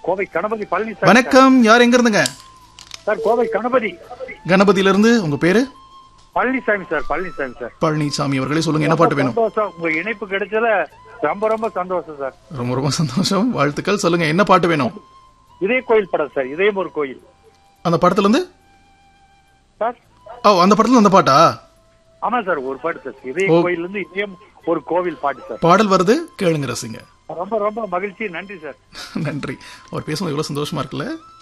கோவை கணபதி பழனிசாமி வணக்கம் யார் எங்க இருந்துங்க சார் கோவை கணபதி கணபதியில இருந்து உங்க பேரு பழனிசாமி சார் பழனிசாமி சார் பழனிசாமி அவர்களே சொல்லுங்க என்ன பாட்டு வேணும் சந்தோஷம் உங்க இணைப்பு கிடைச்சல ரொம்ப ரொம்ப சந்தோஷம் சார் ரொம்ப ரொம்ப சந்தோஷம் வாழ்த்துக்கள் சொல்லுங்க என்ன பாட்டு வேணும் இதே கோயில் படம் சார் இதயம் ஒரு கோயில் அந்த படத்துல இருந்து சார் ஓ அந்த படத்துல அந்த பாட்டா ஆமா சார் ஒரு பாட்டு சார் இதய ஓ. கோயில் இருந்து இதயம் ஒரு கோவில் பாட்டு சார் பாடல் வருது கேளுங்க ரசிங்க ரொம்ப ரொம்ப மகிழ்ச்சி நன்றி சார் நன்றி அவர் பேசும்போது எவ்வளவு சந்தோஷமா இருக்குல்ல